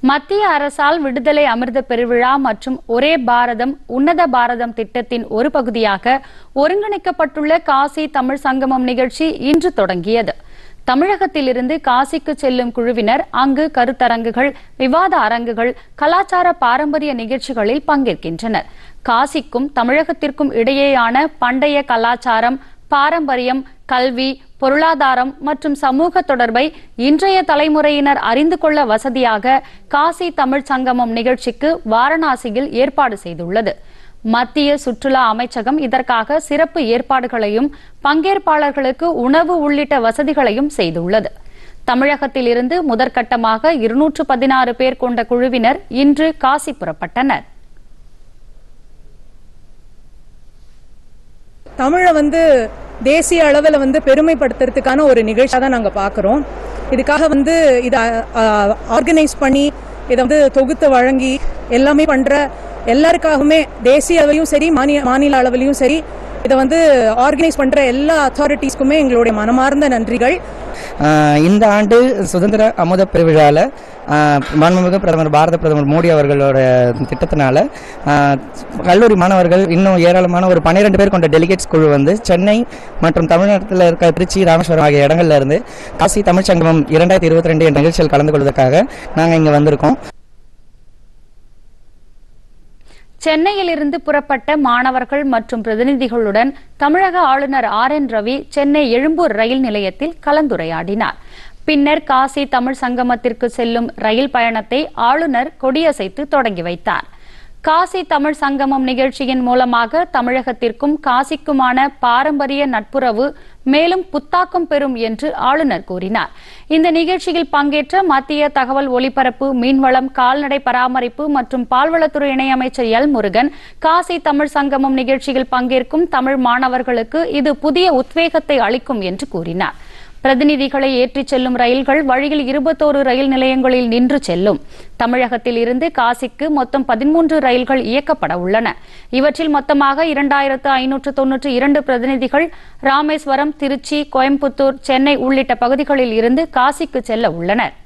மத்திய அரசால் விடுதலை அமிர்த பெருவிழா மற்றும் ஒரே பாரதம் உன்னத பாரதம் திட்டத்தின் ஒரு பகுதியாக ஒருங்கிணைக்கப்பட்டுள்ள காசி தமிழ் சங்கமம் நிகழ்ச்சி இன்று தொடங்கியது தமிழகத்திலிருந்து காசிக்கு செல்லும் குழுவினர் அங்கு கருத்தரங்குகள் விவாத அரங்குகள் கலாச்சார பாரம்பரிய நிகழ்ச்சிகளில் பங்கேற்கின்றனர் காசிக்கும் தமிழகத்திற்கும் இடையேயான பண்டைய கலாச்சாரம் பாரம்பரியம் கல்வி பொருளாதாரம் மற்றும் சமூக தொடர்பை இன்றைய தலைமுறையினர் அறிந்து கொள்ள வசதியாக காசி தமிழ் சங்கமம் நிகழ்ச்சிக்கு வாரணாசியில் ஏற்பாடு செய்துள்ளது மத்திய சுற்றுலா அமைச்சகம் இதற்காக சிறப்பு ஏற்பாடுகளையும் பங்கேற்பாளர்களுக்கு உணவு உள்ளிட்ட வசதிகளையும் செய்துள்ளது தமிழகத்தில் இருந்து முதற்கட்டமாக இருநூற்று பதினாறு பேர் கொண்ட குழுவினர் இன்று காசி புறப்பட்டனர் தமிழை வந்து தேசிய அளவில் வந்து பெருமைப்படுத்துறதுக்கான ஒரு நிகழ்ச்சியாக தான் நாங்கள் பார்க்குறோம் இதுக்காக வந்து இதை ஆர்கனைஸ் பண்ணி இதை வந்து தொகுத்து வழங்கி எல்லாமே பண்ணுற எல்லாருக்காகவுமே தேசிய அளவிலையும் சரி மாநில மாநில அளவிலையும் சரி இதை வந்து ஆர்கனைஸ் பண்ணுற எல்லா அத்தாரிட்டிஸ்க்குமே எங்களுடைய மனமார்ந்த நன்றிகள் ஆஹ் இந்த ஆண்டு சுதந்திர அமுத பெருவிழாவில் மாண்புமிகு பிரதமர் பாரத பிரதமர் மோடி அவர்களோட திட்டத்தினால ஆஹ் கல்லூரி மாணவர்கள் இன்னும் ஏராளமான ஒரு பன்னிரெண்டு பேர் கொண்ட டெலிகேட்ஸ் குழு வந்து சென்னை மற்றும் தமிழ்நாட்டில் இருக்க திருச்சி ராமேஸ்வரம் ஆகிய இடங்கள்ல இருந்து காசி தமிழ் சங்கமம் இரண்டாயிரத்தி இருபத்தி ரெண்டு என்ற நிகழ்ச்சியில் கலந்து கொள்வதற்காக நாங்கள் இங்கே வந்திருக்கோம் சென்னையிலிருந்து புறப்பட்ட மாணவர்கள் மற்றும் பிரதிநிதிகளுடன் தமிழக ஆளுநர் ஆர் என் ரவி சென்னை எழும்பூர் ரயில் நிலையத்தில் கலந்துரையாடினார் பின்னர் காசி தமிழ் சங்கமத்திற்கு செல்லும் ரயில் பயணத்தை ஆளுநர் கொடியசைத்து தொடங்கி வைத்தார் காசி தமிழ் சங்கமம் நிகழ்ச்சியின் மூலமாக தமிழகத்திற்கும் காசிக்குமான பாரம்பரிய நட்புறவு மேலும் புத்தாக்கம் பெறும் என்று ஆளுநர் கூறினார் இந்த நிகழ்ச்சியில் பங்கேற்ற மத்திய தகவல் ஒலிபரப்பு மீன்வளம் கால்நடை பராமரிப்பு மற்றும் பால்வளத்துறை இணையமைச்சர் எல் முருகன் காசி தமிழ் சங்கமம் நிகழ்ச்சியில் பங்கேற்கும் தமிழ் மாணவர்களுக்கு இது புதிய உத்வேகத்தை அளிக்கும் என்று கூறினார் பிரதிநிதிகளை ஏற்றிச் செல்லும் ரயில்கள் வழியில் இருபத்தோரு ரயில் நிலையங்களில் நின்று செல்லும் தமிழகத்தில் இருந்து காசிக்கு மொத்தம் பதிமூன்று ரயில்கள் இயக்கப்பட உள்ளன இவற்றில் மொத்தமாக இரண்டாயிரத்து ஐநூற்று தொன்னூற்று இரண்டு பிரதிநிதிகள் ராமேஸ்வரம் திருச்சி கோயம்புத்தூர் சென்னை உள்ளிட்ட பகுதிகளில் இருந்து காசிக்கு செல்ல உள்ளனர்